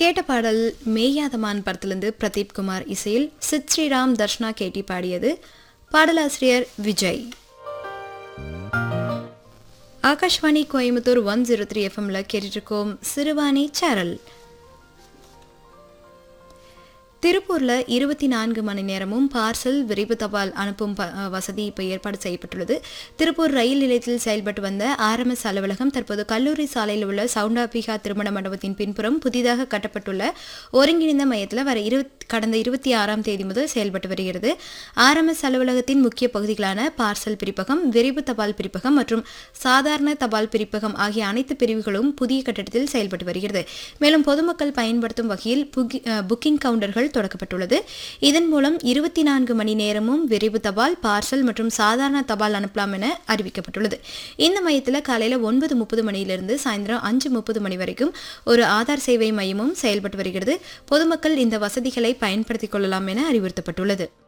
கேட்ட பாடல் மேயாதமான் படத்திலிருந்து பிரதீப் குமார் இசையில் சித் ஸ்ரீராம் தர்ஷனா கேட்டி பாடியது பாடலாசிரியர் Vijay Akashvani Coimbatore one zero three எஃப்எம்ல கேட்டுட்டு இருக்கோம் சிறுவாணி சேரல் திருப்பூர்ல இருபத்தி நான்கு மணி நேரமும் பார்சல் விரைவு தபால் அனுப்பும் ப- அஹ் வசதி இப்போ ஏற்பாடு செய்யப்பட்டுள்ளது திருப்பூர் ரயில் நிலையத்தில் செயல்பட்டு வந்த ஆர்எம்எஸ் அலுவலகம் தற்போது கல்லூரி சாலையில் உள்ள சவுண்டாபிகா திருமண மண்டபத்தின் பின்புறம் புதிதாக கட்டப்பட்டுள்ள ஒருங்கிணைந்த மையத்தில் வர இருபத் கடந்த இருபத்தி ஆறாம் தேதி முதல் செயல்பட்டு வருகிறது ஆர்எம்எஸ் அலுவலகத்தின் முக்கிய பகுதிகளான பார்சல் பிரிப்பகம் விரைவு தபால் பிரிப்பகம் மற்றும் சாதாரண தபால் பிரிப்பகம் ஆகிய அனைத்து பிரிவுகளும் புதிய கட்டடத்தில் செயல்பட்டு வருகிறது மேலும் பொதுமக்கள் பயன்படுத்தும் வகையில் புகி- அஹ், புக்கிங் கவுண்டர்கள் தொடக்கப்பட்டுள்ளது இதன் மூலம் இருபத்தி நான்கு மணி நேரமும் விரைவு தபால் பார்சல் மற்றும் சாதாரண தபால் அனுப்பலாம் என அறிவிக்கப்பட்டுள்ளது இந்த மையத்தில் காலையில் ஒன்பது முப்பது மணியிலிருந்து சாயந்தரம் அஞ்சு முப்பது மணி வரைக்கும் ஒரு ஆதார் சேவை மையமும் செயல்பட்டு வருகிறது பொதுமக்கள் இந்த வசதிகளை பயன்படுத்திக் கொள்ளலாம் என அறிவுறுத்தப்பட்டுள்ளது